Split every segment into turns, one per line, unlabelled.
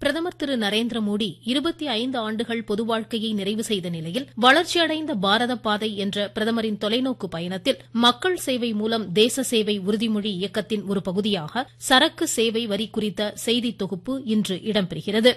பிரதமர் திரு நரேந்திர மோடி இருபத்தி ஐந்து ஆண்டுகள் பொது வாழ்க்கையை நிறைவு செய்த நிலையில் வளர்ச்சியடைந்த பாரத பாதை என்ற பிரதமரின் தொலைநோக்கு பயணத்தில் மக்கள் சேவை மூலம் தேச சேவை உறுதிமொழி இயக்கத்தின் ஒரு பகுதியாக சரக்கு சேவை வரி குறித்த செய்தி தொகுப்பு இன்று இடம்பெறுகிறது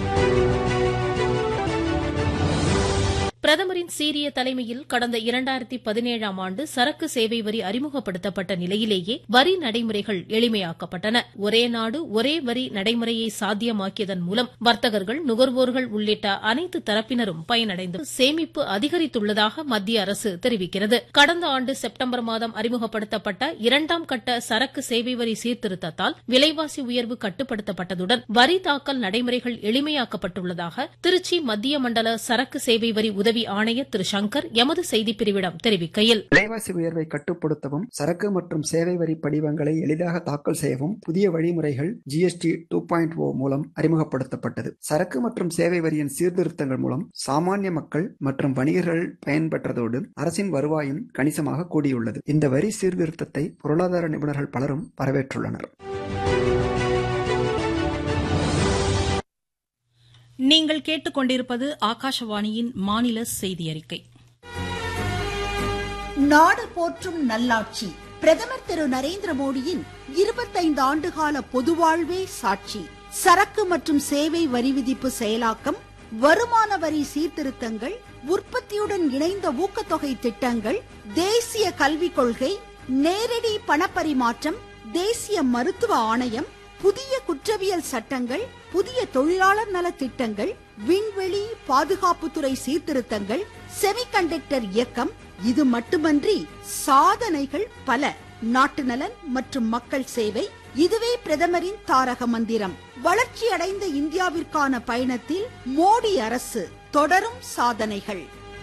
பிரதமரின் சீரிய தலைமையில் கடந்த இரண்டாயிரத்தி பதினேழாம் ஆண்டு சரக்கு சேவை வரி அறிமுகப்படுத்தப்பட்ட நிலையிலேயே வரி நடைமுறைகள் எளிமையாக்கப்பட்டன ஒரே நாடு ஒரே வரி நடைமுறையை சாத்தியமாக்கியதன் மூலம் வர்த்தகர்கள் நுகர்வோர்கள் உள்ளிட்ட அனைத்து தரப்பினரும் பயனடைந்து சேமிப்பு அதிகரித்துள்ளதாக மத்திய அரசு தெரிவிக்கிறது கடந்த ஆண்டு செப்டம்பர் மாதம் அறிமுகப்படுத்தப்பட்ட இரண்டாம் கட்ட சரக்கு சேவை வரி சீர்திருத்தத்தால் விலைவாசி உயர்வு கட்டுப்படுத்தப்பட்டதுடன் வரி தாக்கல் நடைமுறைகள் எளிமையாக்கப்பட்டுள்ளதாக திருச்சி மத்திய மண்டல சரக்கு சேவை வரி உதவி ஆணையர் திரு சங்கர் எமது செய்திப்பிரிவிடம் தெரிவிக்கையில்
விலைவாசி உயர்வை கட்டுப்படுத்தவும் சரக்கு மற்றும் சேவை வரி படிவங்களை எளிதாக தாக்கல் செய்யவும் புதிய வழிமுறைகள் ஜிஎஸ்டி டூ பாயிண்ட் ஓ மூலம் அறிமுகப்படுத்தப்பட்டது சரக்கு மற்றும் சேவை வரியின் சீர்திருத்தங்கள் மூலம் சாமானிய மக்கள் மற்றும் வணிகர்கள் பயன்பெற்றதோடு அரசின் வருவாயும் கணிசமாக கூடியுள்ளது இந்த வரி சீர்திருத்தத்தை பொருளாதார நிபுணர்கள் பலரும் வரவேற்றுள்ளனர்
நீங்கள் கேட்டுக்கொண்டிருப்பது ஆகாஷவாணியின் மாநில செய்தி அறிக்கை
நாடு போற்றும் நல்லாட்சி பிரதமர் திரு நரேந்திர மோடியின் இருபத்தைந்து ஆண்டுகால பொதுவாழ்வே சாட்சி சரக்கு மற்றும் சேவை வரி விதிப்பு செயலாக்கம் வருமான வரி சீர்திருத்தங்கள் உற்பத்தியுடன் இணைந்த ஊக்கத்தொகை திட்டங்கள் தேசிய கல்விக் கொள்கை நேரடி பணப்பரிமாற்றம் தேசிய மருத்துவ ஆணையம் புதிய குற்றவியல் சட்டங்கள் புதிய தொழிலாளர் நல திட்டங்கள் விண்வெளி பாதுகாப்புத்துறை சீர்திருத்தங்கள் செமிகண்டக்டர் இயக்கம் இது மட்டுமன்றி சாதனைகள் பல நாட்டு நலன் மற்றும் மக்கள் சேவை இதுவே பிரதமரின் தாரக மந்திரம் வளர்ச்சியடைந்த இந்தியாவிற்கான பயணத்தில் மோடி அரசு தொடரும் சாதனைகள்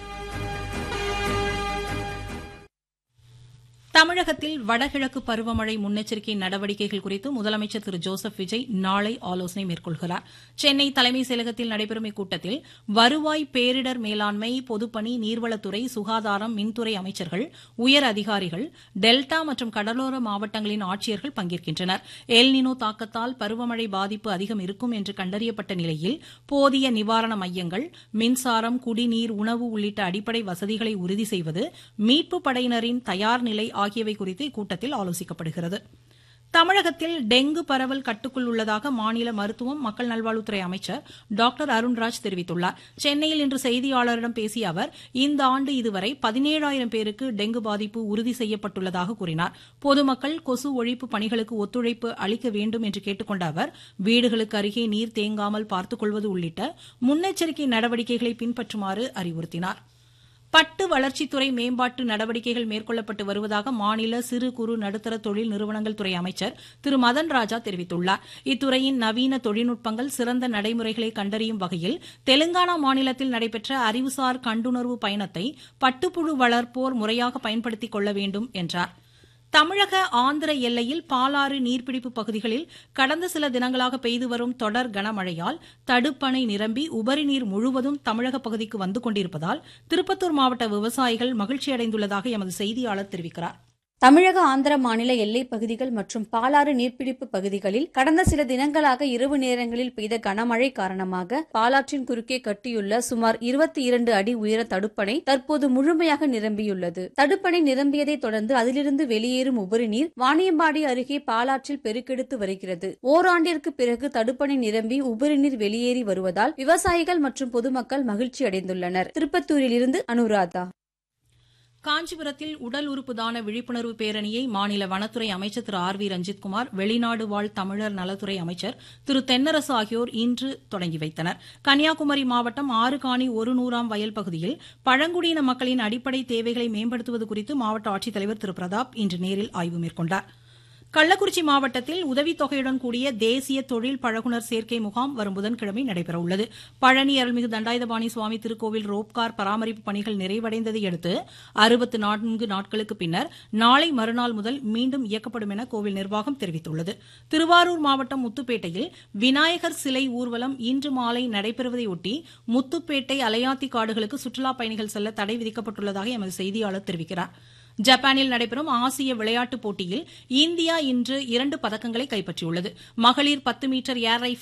தமிழகத்தில் வடகிழக்கு பருவமழை முன்னெச்சரிக்கை நடவடிக்கைகள் குறித்து முதலமைச்சர் திரு ஜோசப் விஜய் நாளை ஆலோசனை மேற்கொள்கிறார் சென்னை தலைமைச் செயலகத்தில் நடைபெறும் இக்கூட்டத்தில் வருவாய் பேரிடர் மேலாண்மை பொதுப்பணி நீர்வளத்துறை சுகாதாரம் மின்துறை அமைச்சர்கள் உயர் அதிகாரிகள் டெல்டா மற்றும் கடலோர மாவட்டங்களின் ஆட்சியர்கள் பங்கேற்கின்றனர் எல்னினோ தாக்கத்தால் பருவமழை பாதிப்பு அதிகம் இருக்கும் என்று கண்டறியப்பட்ட நிலையில் போதிய நிவாரண மையங்கள் மின்சாரம் குடிநீர் உணவு உள்ளிட்ட அடிப்படை வசதிகளை உறுதி செய்வது மீட்பு படையினரின் தயார் நிலை ஆகியவை குறித்து இக்கூட்டத்தில் ஆலோசிக்கப்படுகிறது தமிழகத்தில் டெங்கு பரவல் கட்டுக்குள் உள்ளதாக மாநில மருத்துவம் மக்கள் நல்வாழ்வுத்துறை அமைச்சர் டாக்டர் அருண்ராஜ் தெரிவித்துள்ளார் சென்னையில் இன்று செய்தியாளரிடம் பேசிய அவர் இந்த ஆண்டு இதுவரை பதினேழாயிரம் பேருக்கு டெங்கு பாதிப்பு உறுதி செய்யப்பட்டுள்ளதாக கூறினார் பொதுமக்கள் கொசு ஒழிப்பு பணிகளுக்கு ஒத்துழைப்பு அளிக்க வேண்டும் என்று கேட்டுக்கொண்ட அவர் வீடுகளுக்கு அருகே நீர் தேங்காமல் பார்த்துக் கொள்வது உள்ளிட்ட முன்னெச்சரிக்கை நடவடிக்கைகளை பின்பற்றுமாறு அறிவுறுத்தினார் பட்டு வளர்ச்சித்துறை மேம்பாட்டு நடவடிக்கைகள் மேற்கொள்ளப்பட்டு வருவதாக மாநில சிறு குறு நடுத்தர தொழில் நிறுவனங்கள் துறை அமைச்சர் திரு மதன் ராஜா தெரிவித்துள்ளார் இத்துறையின் நவீன தொழில்நுட்பங்கள் சிறந்த நடைமுறைகளை கண்டறியும் வகையில் தெலுங்கானா மாநிலத்தில் நடைபெற்ற அறிவுசார் கண்டுணர்வு பயணத்தை பட்டுப்புழு வளர்ப்போர் முறையாக பயன்படுத்திக் கொள்ள வேண்டும் என்றார் தமிழக ஆந்திர எல்லையில் பாலாறு நீர்பிடிப்பு பகுதிகளில் கடந்த சில தினங்களாக பெய்து வரும் தொடர் கனமழையால் தடுப்பணை நிரம்பி உபரி நீர் முழுவதும் தமிழக பகுதிக்கு வந்து கொண்டிருப்பதால் திருப்பத்தூர் மாவட்ட விவசாயிகள் மகிழ்ச்சியடைந்துள்ளதாக எமது செய்தியாளர் தெரிவிக்கிறார்
தமிழக ஆந்திர மாநில எல்லைப் பகுதிகள் மற்றும் பாலாறு நீர்பிடிப்பு பகுதிகளில் கடந்த சில தினங்களாக இரவு நேரங்களில் பெய்த கனமழை காரணமாக பாலாற்றின் குறுக்கே கட்டியுள்ள சுமார் இருபத்தி இரண்டு அடி உயர தடுப்பணை தற்போது முழுமையாக நிரம்பியுள்ளது தடுப்பணை நிரம்பியதைத் தொடர்ந்து அதிலிருந்து வெளியேறும் உபரி நீர் வாணியம்பாடி அருகே பாலாற்றில் பெருக்கெடுத்து வருகிறது ஓராண்டிற்கு பிறகு தடுப்பணை நிரம்பி உபரி நீர் வெளியேறி வருவதால் விவசாயிகள் மற்றும் பொதுமக்கள் மகிழ்ச்சி அடைந்துள்ளனர் திருப்பத்தூரில் இருந்து அனுராதா
காஞ்சிபுரத்தில் உடல் உறுப்பு தான விழிப்புணர்வு பேரணியை மாநில வனத்துறை அமைச்சர் திரு ஆர் வி ரஞ்சித்குமார் வெளிநாடு வாழ் தமிழர் நலத்துறை அமைச்சர் திரு தென்னரசு ஆகியோர் இன்று தொடங்கி வைத்தனர் கன்னியாகுமரி மாவட்டம் ஆறுகாணி ஒரு நூறாம் வயல் பகுதியில் பழங்குடியின மக்களின் அடிப்படை தேவைகளை மேம்படுத்துவது குறித்து மாவட்ட ஆட்சித்தலைவர் திரு பிரதாப் இன்று நேரில் ஆய்வு மேற்கொண்டார் கள்ளக்குறிச்சி மாவட்டத்தில் உதவித்தொகையுடன் கூடிய தேசிய தொழில் பழகுனர் சேர்க்கை முகாம் வரும் புதன்கிழமை நடைபெறவுள்ளது பழனி அருள்மிகு தண்டாயுதபாணி சுவாமி திருக்கோவில் ரோப்கார் பராமரிப்பு பணிகள் நிறைவடைந்ததை அடுத்து அறுபத்து நான்கு நாட்களுக்கு பின்னர் நாளை மறுநாள் முதல் மீண்டும் இயக்கப்படும் என கோவில் நிர்வாகம் தெரிவித்துள்ளது திருவாரூர் மாவட்டம் முத்துப்பேட்டையில் விநாயகர் சிலை ஊர்வலம் இன்று மாலை நடைபெறுவதையொட்டி முத்துப்பேட்டை அலையாத்தி காடுகளுக்கு சுற்றுலாப் பயணிகள் செல்ல தடை விதிக்கப்பட்டுள்ளதாக எமது செய்தியாளர் தெரிவிக்கிறார் ஜப்பானில் நடைபெறும் ஆசிய விளையாட்டுப் போட்டியில் இந்தியா இன்று இரண்டு பதக்கங்களை கைப்பற்றியுள்ளது மகளிர் பத்து மீட்டர் ஏர் ரைஃபிள்